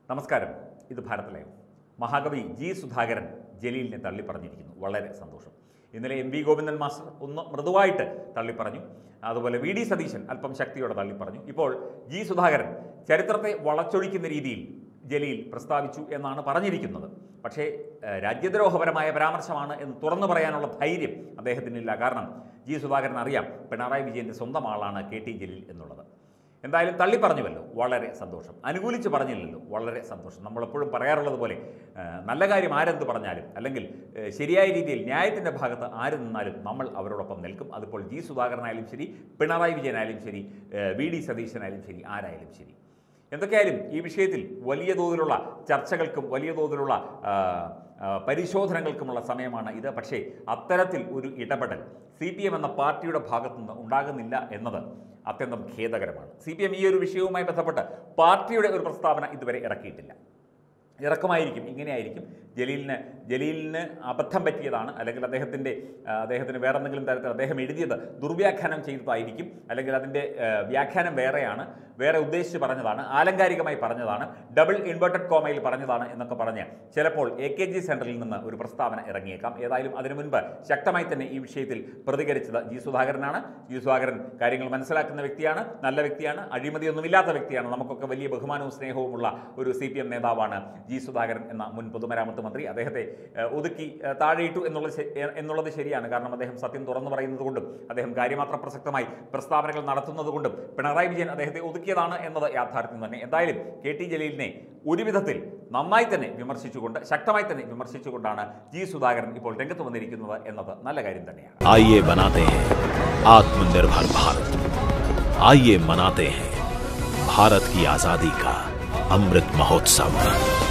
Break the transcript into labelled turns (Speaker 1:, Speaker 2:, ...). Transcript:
Speaker 1: നമസ്കാരം ഇത് ഭാരതലയം മഹാകവി ജി സുധാകരൻ ജലീലിനെ തള്ളിപ്പറഞ്ഞിരിക്കുന്നു വളരെ സന്തോഷം ഇന്നലെ എം വി ഗോവിന്ദൻ മാസ്റ്റർ ഒന്ന് മൃദുവായിട്ട് തള്ളിപ്പറഞ്ഞു അതുപോലെ വി ഡി സതീശൻ അല്പം ശക്തിയോടെ തള്ളിപ്പറഞ്ഞു ഇപ്പോൾ ജി സുധാകരൻ ചരിത്രത്തെ വളച്ചൊടിക്കുന്ന രീതിയിൽ ജലീൽ പ്രസ്താവിച്ചു എന്നാണ് പറഞ്ഞിരിക്കുന്നത് പക്ഷേ ഏഹ്, രാജ്യദ്രോഹപരമായ പരാമർശമാണ് എന്ന് തുറന്നു പറയാനുള്ള ധൈര്യം അദ്ദേഹത്തിനില്ല കാരണം ജി സുധാകരൻ അറിയാം പിണറായി വിജയൻ്റെ സ്വന്തം ആളാണ് കെ ടി ജലീൽ എന്നുള്ളത് എന്തായാലും തള്ളി പറഞ്ഞുവല്ലോ വളരെ സന്തോഷം അനുകൂലിച്ച് പറഞ്ഞില്ലല്ലോ വളരെ സന്തോഷം നമ്മളെപ്പോഴും പറയാറുള്ളത് പോലെ ആ, നല്ല കാര്യം ആരെന്ത് പറഞ്ഞാലും അല്ലെങ്കിൽ ഏ, ശരിയായ രീതിയിൽ ന്യായത്തിൻ്റെ ഭാഗത്ത് ആര് നിന്നാലും നമ്മൾ അവരോടൊപ്പം നിൽക്കും അതിപ്പോൾ ജി സുധാകരനായാലും ശരി പിണറായി വിജയനായാലും ശരി ഏ, വി ഡി സതീശനായാലും ശരി ആരായാലും ശരി എന്തൊക്കെയായാലും ഈ വിഷയത്തിൽ വലിയ തോതിലുള്ള ചർച്ചകൾക്കും വലിയ തോതിലുള്ള ആ, ആ, പരിശോധനകൾക്കുമുള്ള സമയമാണ് ഇത് പക്ഷേ അത്തരത്തിൽ ഒരു ഇടപെടൽ സി പി എം എന്ന പാർട്ടിയുടെ ഭാഗത്തുനിന്ന് ഉണ്ടാകുന്നില്ല എന്നത് അത്യന്തം ഖേദകരമാണ് സി പി എം ഈ ഒരു വിഷയവുമായി ബന്ധപ്പെട്ട് പാർട്ടിയുടെ ഒരു പ്രസ്താവന ഇതുവരെ ഇറക്കിയിട്ടില്ല ഇറക്കുമായിരിക്കും ഇങ്ങനെയായിരിക്കും ജലീലിന് ജലീലിന് അബദ്ധം പറ്റിയതാണ് അല്ലെങ്കിൽ അദ്ദേഹത്തിൻ്റെ ആ, അദ്ദേഹത്തിന് വേറെ എന്തെങ്കിലും തരത്തിൽ അദ്ദേഹം എഴുതിയത് ദുർവ്യാഖ്യാനം ചെയ്തതായിരിക്കും അല്ലെങ്കിൽ അതിൻ്റെ ആ, വ്യാഖ്യാനം വേറെയാണ് വേറെ ഉദ്ദേശിച്ച് പറഞ്ഞതാണ് ആലങ്കാരികമായി പറഞ്ഞതാണ് ഡബിൾ ഇൻവെർട്ടഡ് കോമയിൽ പറഞ്ഞതാണ് എന്നൊക്കെ പറഞ്ഞ് ചിലപ്പോൾ എ കെ ജി സെൻറ്ററിൽ നിന്ന് ഒരു പ്രസ്താവന ഇറങ്ങിയേക്കാം ഏതായാലും അതിനു മുൻപ് ശക്തമായി തന്നെ ഈ വിഷയത്തിൽ പ്രതികരിച്ചത് ജി സുധാകരനാണ് ജി സുധാകരൻ കാര്യങ്ങൾ മനസ്സിലാക്കുന്ന വ്യക്തിയാണ് നല്ല വ്യക്തിയാണ് അഴിമതിയൊന്നുമില്ലാത്ത വ്യക്തിയാണ് നമുക്കൊക്കെ വലിയ ബഹുമാനവും സ്നേഹവുമുള്ള ഒരു സി പി എം നേതാവാണ് ജി സുധാകരൻ എന്ന മുൻ പൊതുമരാമത്ത് മന്ത്രി അദ്ദേഹത്തെ ഏഹ്, ഒതുക്കി ഏഹ്, താഴെയിട്ടു എന്നുള്ളത് ശ- ഏഹ്, എന്നുള്ളത് ശരിയാണ് കാരണം അദ്ദേഹം സത്യം തുറന്നു പറയുന്നത് കൊണ്ടും അദ്ദേഹം കാര്യമാത്ര പ്രസക്തമായി പ്രസ്താവനകൾ നടത്തുന്നത് കൊണ്ടും പിണറായി വിജയൻ അദ്ദേഹത്തെ ഒതുക്കിയതാണ് എന്നത് യാഥാർത്ഥ്യം തന്നെ എന്തായാലും കെ ടി ജലീലിനെ ഒരു വിധത്തിൽ നന്നായി തന്നെ വിമർശിച്ചുകൊണ്ട് ശക്തമായി തന്നെ വിമർശിച്ചുകൊണ്ടാണ് ജി സുധാകരൻ ഇപ്പോൾ രംഗത്ത് വന്നിരിക്കുന്നത് എന്നത് നല്ല കാര്യം തന്നെയാണ്
Speaker 2: आइए बनाते हैं आत्मनिर्भर भारत आइए मनाते हैं भारत की आजादी का अमृत महोत्सव